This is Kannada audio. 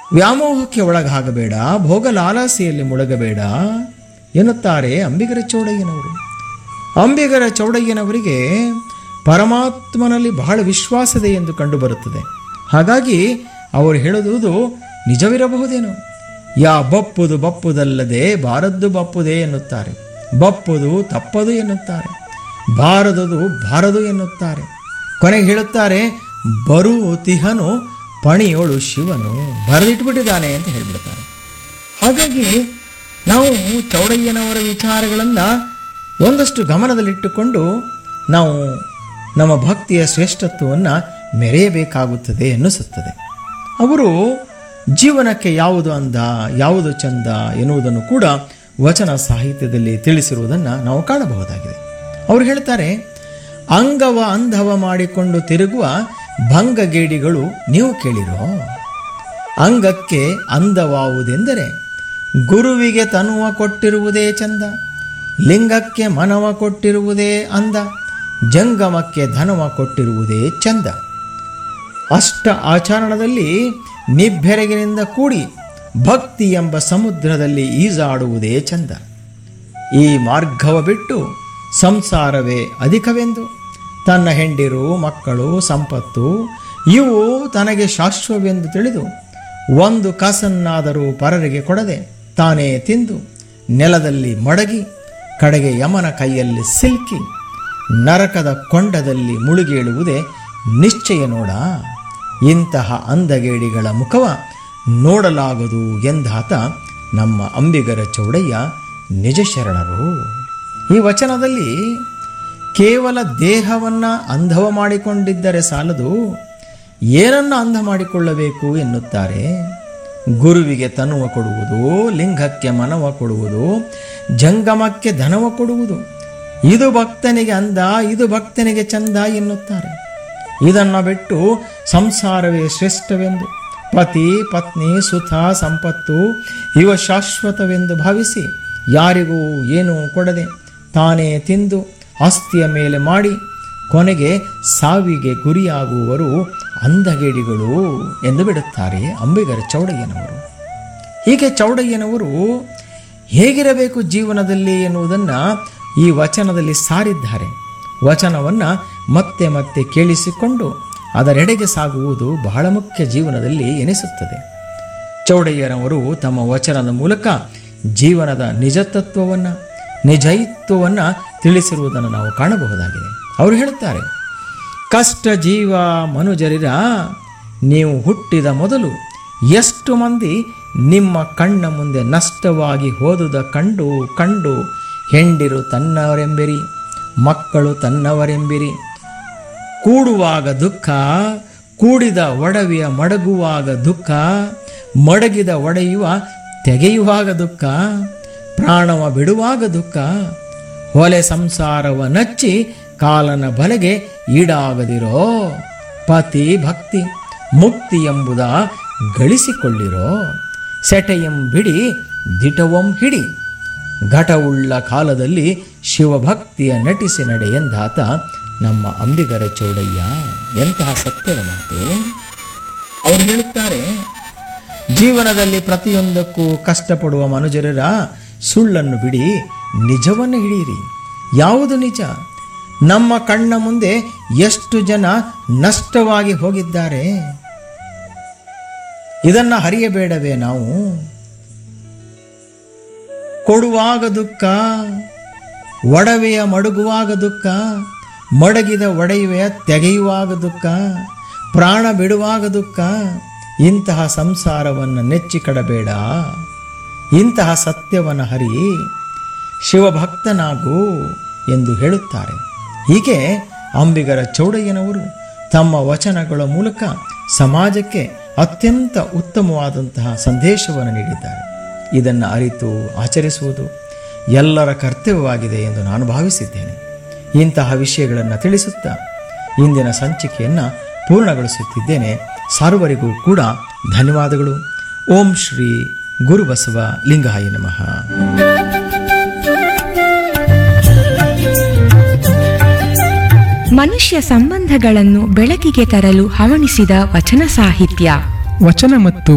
ವ್ಯಾಮೋಹಕ್ಕೆ ಒಳಗಾಗಬೇಡ ಭೋಗ ಲಾಲಾಸೆಯಲ್ಲಿ ಮುಳುಗಬೇಡ ಎನ್ನುತ್ತಾರೆ ಅಂಬಿಗರ ಚೌಡಯ್ಯನವರು ಅಂಬಿಗರ ಚೌಡಯ್ಯನವರಿಗೆ ಪರಮಾತ್ಮನಲ್ಲಿ ಬಹಳ ವಿಶ್ವಾಸದೆ ಎಂದು ಕಂಡುಬರುತ್ತದೆ ಹಾಗಾಗಿ ಅವರು ಹೇಳುವುದು ನಿಜವಿರಬಹುದೇನೋ ಯಾ ಬಪ್ಪುದು ಬಪ್ಪುದಲ್ಲದೆ ಬಾರದ್ದು ಬಪ್ಪುದೇ ಎನ್ನುತ್ತಾರೆ ಬಪ್ಪುದು ತಪ್ಪದು ಎನ್ನುತ್ತಾರೆ ಬಾರದುದು ಬಾರದು ಎನ್ನುತ್ತಾರೆ ಕೊನೆಗೆ ಹೇಳುತ್ತಾರೆ ಬರು ತಿಹನು ಪಣಿಯೋಳು ಶಿವನು ಬರೆದಿಟ್ಬಿಟ್ಟಿದ್ದಾನೆ ಅಂತ ಹೇಳ್ಬಿಡ್ತಾರೆ ಹಾಗಾಗಿ ನಾವು ಚೌಡಯ್ಯನವರ ವಿಚಾರಗಳನ್ನು ಒಂದಷ್ಟು ಗಮನದಲ್ಲಿಟ್ಟುಕೊಂಡು ನಾವು ನಮ್ಮ ಭಕ್ತಿಯ ಶ್ರೇಷ್ಠತ್ವವನ್ನು ಮೆರೆಯಬೇಕಾಗುತ್ತದೆ ಎನ್ನಿಸುತ್ತದೆ ಅವರು ಜೀವನಕ್ಕೆ ಯಾವುದು ಅಂದ ಯಾವುದು ಚಂದ ಎನ್ನುವುದನ್ನು ಕೂಡ ವಚನ ಸಾಹಿತ್ಯದಲ್ಲಿ ತಿಳಿಸಿರುವುದನ್ನು ನಾವು ಕಾಣಬಹುದಾಗಿದೆ ಅವರು ಹೇಳ್ತಾರೆ ಅಂಗವ ಅಂಧವ ಮಾಡಿಕೊಂಡು ತಿರುಗುವ ಭಂಗಗೇಡಿಗಳು ನೀವು ಕೇಳಿರೋ ಅಂಗಕ್ಕೆ ಅಂದವಾವುದೆಂದರೆ ಗುರುವಿಗೆ ತನುವ ಕೊಟ್ಟಿರುವುದೇ ಚಂದ ಲಿಂಗಕ್ಕೆ ಮನವ ಕೊಟ್ಟಿರುವುದೇ ಅಂದ ಜಂಗಮಕ್ಕೆ ಧನವ ಕೊಟ್ಟಿರುವುದೇ ಚಂದ ಅಷ್ಟ ಆಚರಣದಲ್ಲಿ ನಿಬ್ಬೆರಗಿನಿಂದ ಕೂಡಿ ಭಕ್ತಿ ಎಂಬ ಸಮುದ್ರದಲ್ಲಿ ಈಜಾಡುವುದೇ ಚಂದ ಈ ಮಾರ್ಗವ ಬಿಟ್ಟು ಸಂಸಾರವೇ ಅಧಿಕವೆಂದು ತನ್ನ ಹೆಂಡಿರು ಮಕ್ಕಳು ಸಂಪತ್ತು ಇವು ತನಗೆ ಶಾಶ್ವವೆಂದು ತಿಳಿದು ಒಂದು ಕಾಸನ್ನಾದರೂ ಪರರಿಗೆ ಕೊಡದೆ ತಾನೇ ತಿಂದು ನೆಲದಲ್ಲಿ ಮಡಗಿ ಕಡೆಗೆ ಯಮನ ಕೈಯಲ್ಲಿ ಸಿಲ್ಕಿ ನರಕದ ಕೊಂಡದಲ್ಲಿ ಮುಳುಗೇಳುವುದೇ ನಿಶ್ಚಯ ನೋಡ ಇಂತಹ ಅಂದಗೇಡಿಗಳ ಮುಖವ ನೋಡಲಾಗದು ಎಂದಾತ ನಮ್ಮ ಅಂಬಿಗರ ಚೌಡಯ್ಯ ನಿಜ ಶರಣರು ಈ ವಚನದಲ್ಲಿ ಕೇವಲ ದೇಹವನ್ನ ಅಂಧವ ಮಾಡಿಕೊಂಡಿದ್ದರೆ ಸಾಲದು ಏನನ್ನ ಅಂಧ ಮಾಡಿಕೊಳ್ಳಬೇಕು ಎನ್ನುತ್ತಾರೆ ಗುರುವಿಗೆ ತನುವ ಕೊಡುವುದು ಲಿಂಗಕ್ಕೆ ಮನವ ಕೊಡುವುದು ಜಂಗಮಕ್ಕೆ ಧನವ ಕೊಡುವುದು ಇದು ಭಕ್ತನಿಗೆ ಅಂದ ಇದು ಭಕ್ತನಿಗೆ ಚಂದ ಎನ್ನುತ್ತಾರೆ ಇದನ್ನು ಬಿಟ್ಟು ಸಂಸಾರವೇ ಶ್ರೇಷ್ಠವೆಂದು ಪತಿ ಪತ್ನಿ ಸುಖ ಸಂಪತ್ತು ಇವ ಶಾಶ್ವತವೆಂದು ಭಾವಿಸಿ ಯಾರಿಗೂ ಏನೂ ಕೊಡದೆ ತಾನೇ ತಿಂದು ಆಸ್ತಿಯ ಮೇಲೆ ಮಾಡಿ ಕೊನೆಗೆ ಸಾವಿಗೆ ಗುರಿಯಾಗುವವರು ಅಂಧಗೇಡಿಗಳು ಎಂದು ಬಿಡುತ್ತಾರೆ ಅಂಬಿಗರ ಚೌಡಯ್ಯನವರು ಹೀಗೆ ಚೌಡಯ್ಯನವರು ಹೇಗಿರಬೇಕು ಜೀವನದಲ್ಲಿ ಎನ್ನುವುದನ್ನು ಈ ವಚನದಲ್ಲಿ ಸಾರಿದ್ದಾರೆ ವಚನವನ್ನು ಮತ್ತೆ ಮತ್ತೆ ಕೇಳಿಸಿಕೊಂಡು ಅದರೆಡೆಗೆ ಸಾಗುವುದು ಬಹಳ ಮುಖ್ಯ ಜೀವನದಲ್ಲಿ ಎನಿಸುತ್ತದೆ ಚೌಡಯ್ಯನವರು ತಮ್ಮ ವಚನದ ಮೂಲಕ ಜೀವನದ ನಿಜತತ್ವವನ್ನು ನಿಜೈತ್ವವನ್ನು ತಿಳಿಸಿರುವುದನ್ನು ನಾವು ಕಾಣಬಹುದಾಗಿದೆ ಅವರು ಹೇಳುತ್ತಾರೆ ಕಷ್ಟ ಜೀವ ಮನುಜರಿರ ನೀವು ಹುಟ್ಟಿದ ಮೊದಲು ಎಷ್ಟು ಮಂದಿ ನಿಮ್ಮ ಕಣ್ಣ ಮುಂದೆ ನಷ್ಟವಾಗಿ ಹೋದುದ ಕಂಡು ಕಂಡು ಹೆಂಡಿರು ತನ್ನವರೆಂಬಿರಿ ಮಕ್ಕಳು ತನ್ನವರೆಂಬಿರಿ ಕೂಡುವಾಗ ದುಃಖ ಕೂಡಿದ ಒಡವೆಯ ಮಡಗುವಾಗ ದುಃಖ ಮಡಗಿದ ಒಡೆಯುವ ತೆಗೆಯುವಾಗ ದುಃಖ ಪ್ರಾಣವ ಬಿಡುವಾಗ ದುಃಖ ಹೊಲೆ ಸಂಸಾರವ ನಚ್ಚಿ ಕಾಲನ ಬಲೆಗೆ ಈಡಾಗದಿರೋ ಪತಿ ಭಕ್ತಿ ಮುಕ್ತಿ ಎಂಬುದ ಗಳಿಸಿಕೊಳ್ಳಿರೋ ಸೆಟೆಯಂ ಬಿಡಿ ದಿಟವಂ ಹಿಡಿ ಘಟವುಳ್ಳ ಕಾಲದಲ್ಲಿ ಶಿವಭಕ್ತಿಯ ನಟಿಸಿ ನಡೆ ಎಂದಾತ ನಮ್ಮ ಅಂಬಿಗರ ಚೌಡಯ್ಯ ಎಂತಹ ಸತ್ಯದ ಮಾತು ಅವರು ಹೇಳುತ್ತಾರೆ ಜೀವನದಲ್ಲಿ ಪ್ರತಿಯೊಂದಕ್ಕೂ ಕಷ್ಟಪಡುವ ಮನುಜರರ ಸುಳ್ಳನ್ನು ಬಿಡಿ ನಿಜವನ್ನು ಹಿಡಿಯಿರಿ ಯಾವುದು ನಿಜ ನಮ್ಮ ಕಣ್ಣ ಮುಂದೆ ಎಷ್ಟು ಜನ ನಷ್ಟವಾಗಿ ಹೋಗಿದ್ದಾರೆ ಇದನ್ನ ಹರಿಯಬೇಡವೇ ನಾವು ಕೊಡುವಾಗ ದುಃಖ ಒಡವೆಯ ಮಡಗುವಾಗ ದುಃಖ ಮಡಗಿದ ಒಡೆಯುವೆಯ ತೆಗೆಯುವಾಗ ದುಃಖ ಪ್ರಾಣ ಬಿಡುವಾಗ ದುಃಖ ಇಂತಹ ಸಂಸಾರವನ್ನು ನೆಚ್ಚಿ ಕಡಬೇಡ ಇಂತಹ ಸತ್ಯವನ್ನು ಹರಿ ಶಿವಭಕ್ತನಾಗು ಎಂದು ಹೇಳುತ್ತಾರೆ ಹೀಗೆ ಅಂಬಿಗರ ಚೌಡಯ್ಯನವರು ತಮ್ಮ ವಚನಗಳ ಮೂಲಕ ಸಮಾಜಕ್ಕೆ ಅತ್ಯಂತ ಉತ್ತಮವಾದಂತಹ ಸಂದೇಶವನ್ನು ನೀಡಿದ್ದಾರೆ ಇದನ್ನು ಅರಿತು ಆಚರಿಸುವುದು ಎಲ್ಲರ ಕರ್ತವ್ಯವಾಗಿದೆ ಎಂದು ನಾನು ಭಾವಿಸಿದ್ದೇನೆ ಇಂತಹ ವಿಷಯಗಳನ್ನು ತಿಳಿಸುತ್ತಾ ಇಂದಿನ ಸಂಚಿಕೆಯನ್ನು ಪೂರ್ಣಗೊಳಿಸುತ್ತಿದ್ದೇನೆ ಸರ್ವರಿಗೂ ಕೂಡ ಧನ್ಯವಾದಗಳು ಓಂ ಶ್ರೀ ಗುರುಬಸವ ಲಿಂಗಾಯ ನಮಃ ಮನುಷ್ಯ ಸಂಬಂಧಗಳನ್ನು ಬೆಳಕಿಗೆ ತರಲು ಹವಣಿಸಿದ ವಚನ ಸಾಹಿತ್ಯ ವಚನ ಮತ್ತು